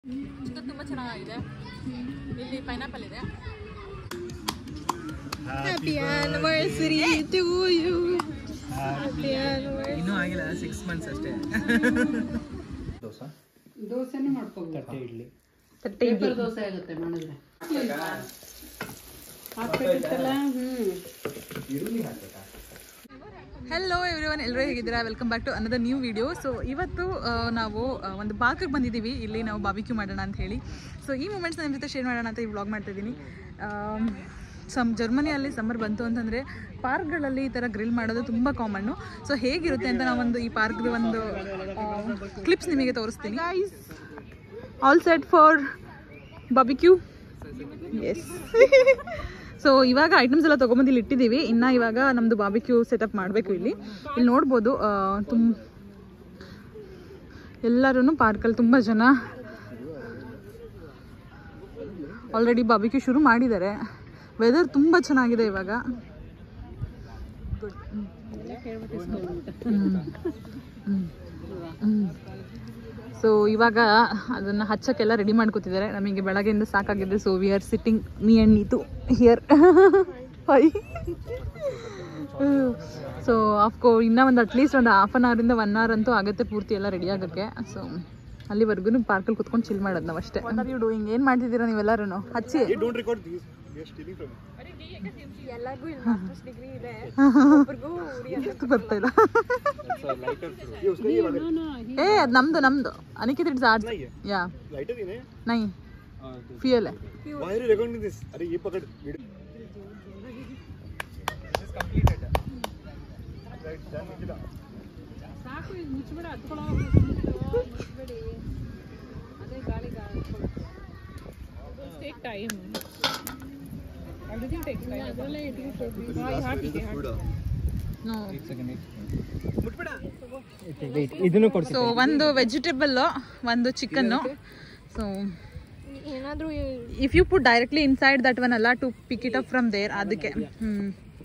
ಚಿಕ್ಕ ತುಂಬ ಚೆನ್ನಾಗಿದೆ ಇಲ್ಲಿ ಪೈನಾಪಲ್ ಇದೆ happy anniversary to you happy anniversary ಇನ್ನೂ ಆಗಿಲ್ಲ ಸಿಕ್ಸ್ ಮಂತ್ಸ್ ಅಷ್ಟೇ ದೋಸೆನೂ ಮಾಡ್ಕೋಬೋದು ತಟ್ಟೆ ಇಡ್ಲಿ ಪೇಪರ್ ದೋಸೆ ಆಗುತ್ತೆ ಮಾಡಿದ್ರೆ ಹಾಕ್ಬೇಕಿತ್ತಲ್ಲ ಹ್ಮ್ ಹೆಲೋ ಎವ್ರಿ ಒನ್ ಎಲ್ಲರೂ ಹೇಗಿದ್ದೀರಾ welcome back to another new video so ಇವತ್ತು ಆ, ನಾವು ಆ, ಒಂದು ಪಾರ್ಕಿಗೆ ಬಂದಿದ್ದೀವಿ ಇಲ್ಲಿ ನಾವು ಬಾಬಿಕ್ಯೂ ಮಾಡೋಣ ಅಂತ ಹೇಳಿ ಸೊ ಈ ಮೂಮೆಂಟ್ಸ್ ನಿಮ್ಮ ಜೊತೆ ಶೇರ್ ಮಾಡೋಣ ಅಂತ ಈ ವ್ಲಾಗ್ ಮಾಡ್ತಾ ಇದ್ದೀನಿ ಸಮ್ ಜರ್ಮನಿಯಲ್ಲಿ ಸಮ್ಮರ್ ಬಂತು ಅಂತಂದರೆ ಪಾರ್ಕ್ಗಳಲ್ಲಿ ಈ ಥರ ಗ್ರಿಲ್ ಮಾಡೋದು ತುಂಬ ಕಾಮನ್ನು ಸೊ ಹೇಗಿರುತ್ತೆ ಅಂತ ನಾವೊಂದು ಈ ಪಾರ್ಕ್ದು ಒಂದು ಕ್ಲಿಪ್ಸ್ ನಿಮಗೆ ತೋರಿಸ್ತೀನಿ all set for barbecue yes so ಇವಾಗ ಐಟಮ್ಸ್ ಎಲ್ಲ ತೊಗೊಂಬಂದು ಇಲ್ಲಿ ಇಟ್ಟಿದ್ದೀವಿ ಇನ್ನು ಇವಾಗ ನಮ್ಮದು ಬಾಬಿಕ್ಯೂ ಸೆಟಪ್ ಮಾಡಬೇಕು ಇಲ್ಲಿ ಇಲ್ಲಿ ನೋಡ್ಬೋದು ತುಂಬ ಎಲ್ಲರೂ ಪಾರ್ಕಲ್ಲಿ ತುಂಬ ಜನ ಆಲ್ರೆಡಿ ಬಾಬಿಕ್ಯೂ ಶುರು ಮಾಡಿದ್ದಾರೆ ವೆದರ್ ತುಂಬ ಚೆನ್ನಾಗಿದೆ ಇವಾಗ ಸೊ ಇವಾಗ ಅದನ್ನು ಹಚ್ಚಕ್ಕೆಲ್ಲ ರೆಡಿ ಮಾಡ್ಕೋತಿದ್ದಾರೆ ನಮಗೆ ಬೆಳಗ್ಗೆಯಿಂದ ಸಾಕಾಗಿದೆ so we are sitting me and Neethu here hi so ಆಫ್ಕೋ ಇನ್ನೂ ಒಂದು ಅಟ್ಲೀಸ್ಟ್ ಒಂದು ಹಾಫ್ ಆನ್ ಅವರಿಂದ ಒನ್ ಅವರ್ ಅಂತೂ ಆಗುತ್ತೆ ಪೂರ್ತಿ ಎಲ್ಲ ರೆಡಿ ಆಗೋಕ್ಕೆ ಸೊ ಅಲ್ಲಿವರೆಗೂ ಪಾರ್ಕಲ್ಲಿ ಕುತ್ಕೊಂಡು ಚಿಲ್ ಮಾಡೋದು ನಾವು ಅಷ್ಟೇ ಯು ಡೂಯಿಂಗ್ ಏನು ಮಾಡ್ತಿದ್ದೀರಾ ನೀವೆಲ್ಲರೂ ಹಚ್ಚಿ ಎಷ್ಟು ಬರ್ತಾ ಇಲ್ಲ ಏ ಅದ್ ನಮ್ದು ನಮ್ದು ಅನಿಕಿತ್ ಇಟ್ಸ್ ಆರ್ಟ್ಸ್ ಯಾ ನೈ fuel Why are you recording this? अरे ये पकड़ वीडियो ಸಾಕು ಇದು ಮುಚ್ಚಬೇಡ ಹತ್ಕೊಳ್ಳೋ ಮುಚ್ಚಬೇಡಿ ಅದೇ ಗಾಳಿ ಗಾಳಿ ಟೇಕ್ ಟೈಮ್ ಅದರಲ್ಲೇ ಇಟ್ಬಿಟ್ಟು ನೋ ಇದನ್ನು ಕೊಡ್ಸಿ ಸೊ ಒಂದು ವೆಜಿಟೇಬಲ್ ಒಂದು ಚಿಕನ್ನು ಸೊ ಏನಾದರೂ if you put directly inside that one ಅಲ್ಲ to pick it up from there ಅದಕ್ಕೆ ಹ್ಮ್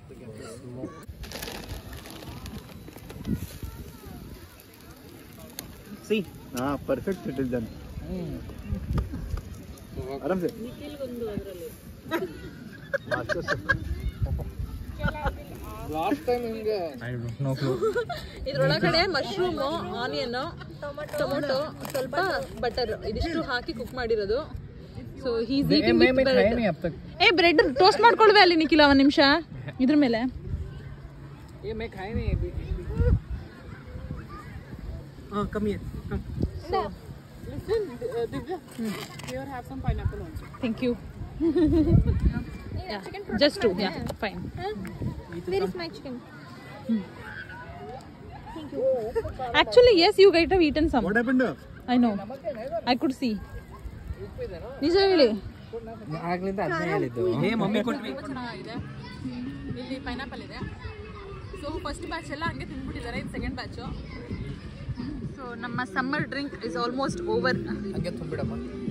सी हाँ परफेक्ट सिटीजन आराम से ಲಾಸ್ಟ್ ಟೈಮ್ ಹಿಂಗೆ ನೋ ಕ್ಲೂ ಇದ್ರೊಳಗಡೆ ಮಶ್ರೂಮು ಆನಿಯನ್ ಟೊಮೊಟೊ ಸ್ವಲ್ಪ ಬಟರ್ ಇದಿಷ್ಟು ಹಾಕಿ ಕುಕ್ ಮಾಡಿರೋದು ಸೊ ಹೀಸ್ मैं मैं खाया नहीं अब तक ಏ ಬ್ರೆಡ್ ಟೋಸ್ಟ್ ಮಾಡ್ಕೊಳ್ವೆ ಅಲ್ಲಿ ನಿಖಿಲ ಒಂದ್ ನಿಮಿಷ ಇದ್ರ ಮೇಲೆ ये मैं खाया नहीं अभी हाँ कम ये come here have some pineapple also thank you just to yeah fine where is my chicken actually as you guys have eaten some What happened? I know I could see ನಿಜ ಹೇಳಿ ಆಗ್ಲಿಂದ ಅದನ್ನೇ ಹೇಳಿದ್ದು ಏ mummy ಕೊಟ್ವಿ ಚೆನ್ನಾಗಿದೆ ಇಲ್ಲಿ pineapple ಇದೆ ಸೊ ಫಸ್ಟ್ ಬ್ಯಾಚ್ ಎಲ್ಲ ಹಂಗೆ ತಿಂದ್ಬಿಟ್ಟಿದ್ದಾರೆ ಇದು ಸೆಕೆಂಡ್ ಬ್ಯಾಚು ಸೊ ನಮ್ಮ summer drink is almost over ಹಂಗೆ ತುಂಬಿಡಮ್ಮ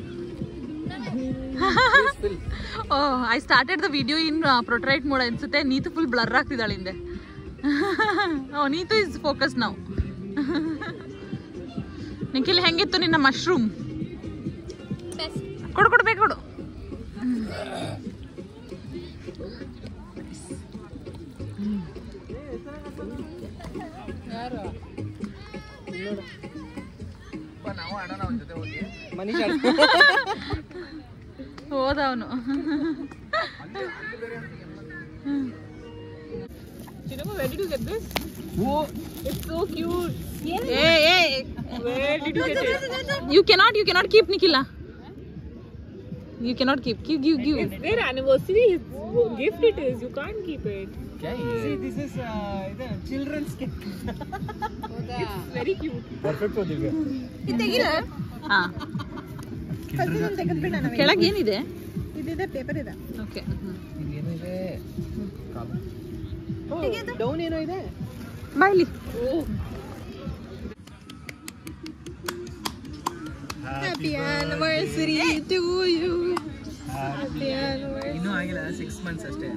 oh I started the video in portrait mode ಅನ್ಸುತ್ತೆ ನೀತು ಫುಲ್ ಬ್ಲರ್ ಆಗ್ತಿದ್ದಾಳೆ ಹಿಂದೆ ಓ ನೀತು ಇಸ್ ಫೋಕಸ್ ನಾವು ನಿಖಿಲ್ ಹೆಂಗಿತ್ತು ನಿನ್ನ ಮಶ್ರೂಮ್ ಕೊಡು ಕೊಡು ಬೇಕು ಕೊಡು ನಾವು ಆಡೋಣ ಅವನ ಜೊತೆ ಹೋಗಿ ಮನೀಶ್ ಹೋದ ಅವನು Where did you get this? It's so cute. Hey, hey. Where did you get it? You cannot, you cannot keep Nikila. You cannot keep. Give, give, give. their anniversary gift it is you can't keep it क्या ये this is ಇದು childrens very cute Perfect for Divya. ಹಾ ಕೆಳಗೆ ಏನಿದೆ ಇದಿದೆ paper ಇದೆ okay ಏನಿದೆ down ಏನೋ ಇದೆ ಬಾಯ್ಲಿ happy anniversary to you happy anniversary ಇನ್ನೂ ಆಗಿಲ್ಲ ಸಿಕ್ಸ್ ಮಂತ್ಸ್ ಅಷ್ಟೇ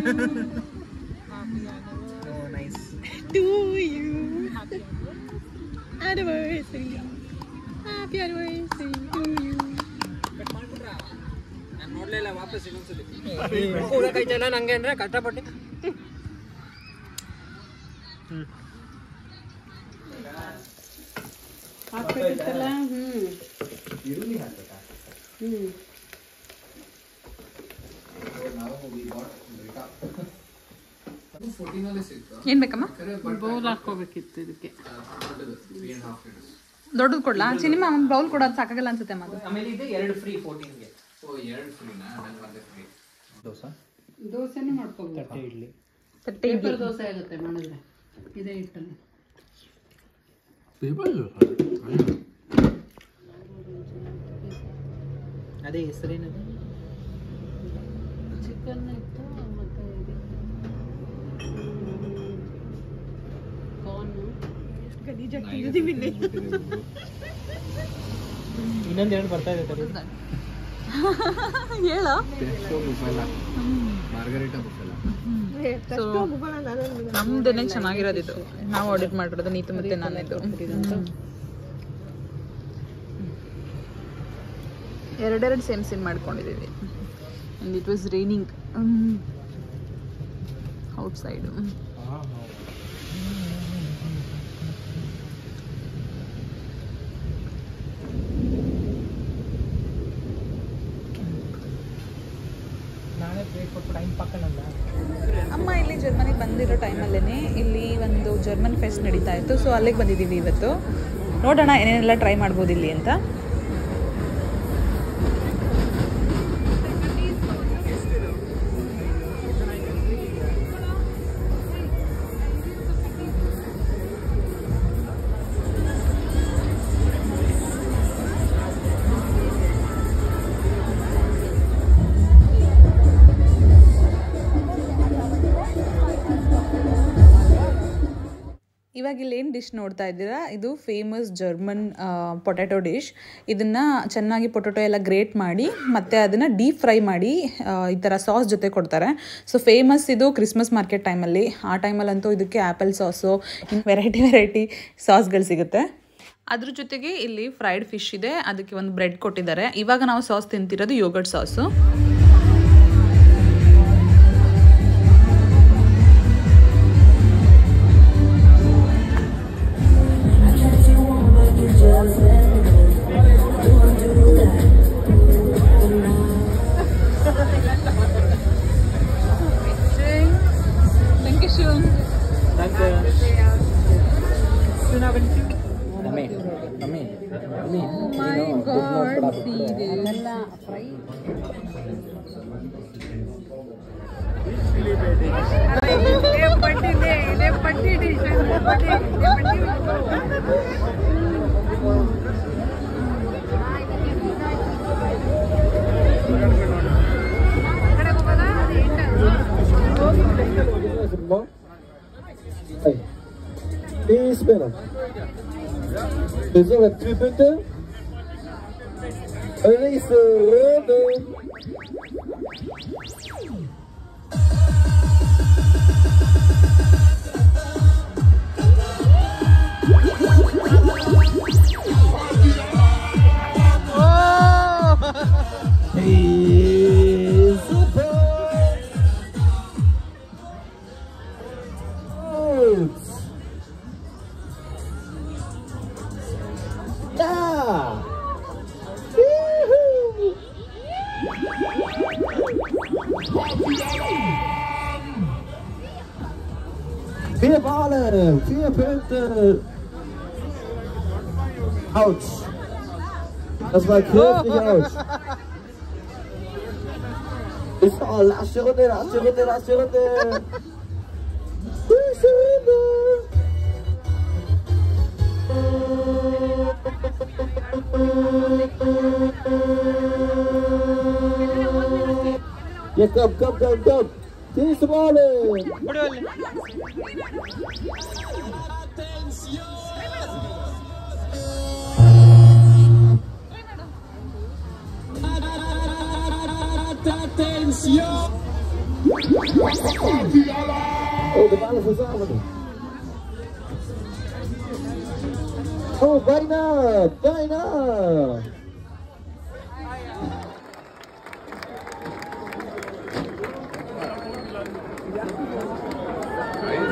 nice to you anniversary happy anniversary to you ಕೈತಲ್ಲ ನಂಗೆ ಅಂದ್ರೆ ಕಷ್ಟಪಟ್ಟು ಹಾಕ್ಬೇಕಿತ್ತಲ್ಲ ಹ್ಞೂ ಹ್ಞೂ ಏನ್ ಬೇಕಮ್ಮ ಬೌಲ್ ಹಾಕ್ಕೋಬೇಕಿತ್ತು ಇದಕ್ಕೆ ದೊಡ್ಡದು ಕೊಡ್ಲಾ ಸಿನಿಮಾ ಒಂದು ಬೌಲ್ ಕೊಡೋದು ಸಾಕಾಗಲ್ಲ ಅನ್ಸುತ್ತೆ ಅಮ್ಮ ಅದು ಆಮೇಲೆ ಇದು ಎರಡು ಫ್ರೀ ಫೋರ್ಟೀನ್ಗೆ ದೋಸೆನೂ ಮಾಡ್ಕೋಬೋದು ತಟ್ಟೆ ಇಡ್ಲಿ ತಟ್ಟೆ ಪೇಪರ್ ದೋಸೆ ಆಗುತ್ತೆ ಮಾಡಿದ್ರೆ ಇದೇ ಹಿಟ್ಟಲ್ಲಿ ಅದೇ ಹೆಸರೇನದು ಚಿಕನ್ ಇತ್ತು ಮತ್ತು ಇದು ಕಾರ್ನು ಇನ್ನೊಂದು ಎರಡು ಬರ್ತಾ ಇದೆ ತಡಿ. ಹೇಳ ಮಾರ್ಗರಿಟಾ ಬುಫೆಲ್ಲ ನಮ್ದೇನೆ ಚೆನ್ನಾಗಿರೋದು ಇದು ನಾವು ಆರ್ಡರ್ ಮಾಡಿರೋದು ನೀತು ಮತ್ತೆ ನಾನಿದ್ದು ಎರಡೆರಡು ಸೇಮ್ ಸೇಮ್ ಮಾಡ್ಕೊಂಡಿದ್ದೀವಿ and it was raining outside ನಾಳೆ ಪ್ಲೇಟ್ ಕೊಟ್ಟು ಟೈಮ್ ಪಕ್ಕನಲ್ಲ ಅಮ್ಮ ಇಲ್ಲಿ ಜರ್ಮನಿಗೆ ಬಂದಿರೋ ಟೈಮಲ್ಲೇ ಇಲ್ಲಿ ಒಂದು ಜರ್ಮನ್ ಫೆಸ್ಟ್ ನಡೀತಾ ಇತ್ತು ಸೊ ಅಲ್ಲಿಗೆ ಬಂದಿದ್ದೀವಿ ಇವತ್ತು ನೋಡೋಣ ಏನೇನೆಲ್ಲ ಟ್ರೈ ಮಾಡ್ಬೋದು ಇಲ್ಲಿ ಅಂತ ಇವಾಗ ಇಲ್ಲಿ ಏನು ಡಿಶ್ ನೋಡ್ತಾ ಇದ್ದೀರಾ ಇದು ಫೇಮಸ್ ಜರ್ಮನ್ ಪೊಟ್ಯಾಟೊ ಡಿಶ್ ಇದನ್ನು ಚೆನ್ನಾಗಿ ಪೊಟ್ಯಾಟೊ ಎಲ್ಲ ಗ್ರೇಟ್ ಮಾಡಿ ಮತ್ತು ಅದನ್ನು ಡೀಪ್ ಫ್ರೈ ಮಾಡಿ ಆ, ಈ ಥರ ಸಾಸ್ ಜೊತೆ ಕೊಡ್ತಾರೆ ಸೊ ಫೇಮಸ್ ಇದು ಕ್ರಿಸ್ಮಸ್ ಮಾರ್ಕೆಟ್ ಟೈಮಲ್ಲಿ ಆ ಟೈಮಲ್ಲಂತೂ ಇದಕ್ಕೆ ಆ್ಯಪಲ್ ಸಾಸು ಇನ್ನು ವೆರೈಟಿ ವೆರೈಟಿ ಸಾಸ್ಗಳು ಸಿಗುತ್ತೆ ಅದ್ರ ಜೊತೆಗೆ ಇಲ್ಲಿ ಫ್ರೈಡ್ ಫಿಶ್ ಇದೆ ಅದಕ್ಕೆ ಒಂದು ಬ್ರೆಡ್ ಕೊಟ್ಟಿದ್ದಾರೆ ಇವಾಗ ನಾವು ಸಾಸ್ ತಿಂತಿರೋದು ಯೋಗರ್ಟ್ ಸಾಸು ಅಮ್ಮಿ ಅಮ್ಮಿ ಅಮ್ಮಿ Is binnen. We zullen twee punten. Elise Rode. Is super. Out. Da! Juhu! Vier ballen, vier punten. Ouch. Dat war kräftig ouch. Ist all, laatste Runde, laatste Runde, laatste Runde. Laatste Runde. Ja, kom, kom, kom, kom. Deze ballen. Oh, de ballen verzamelen. Oh, bijna, bijna. Guys,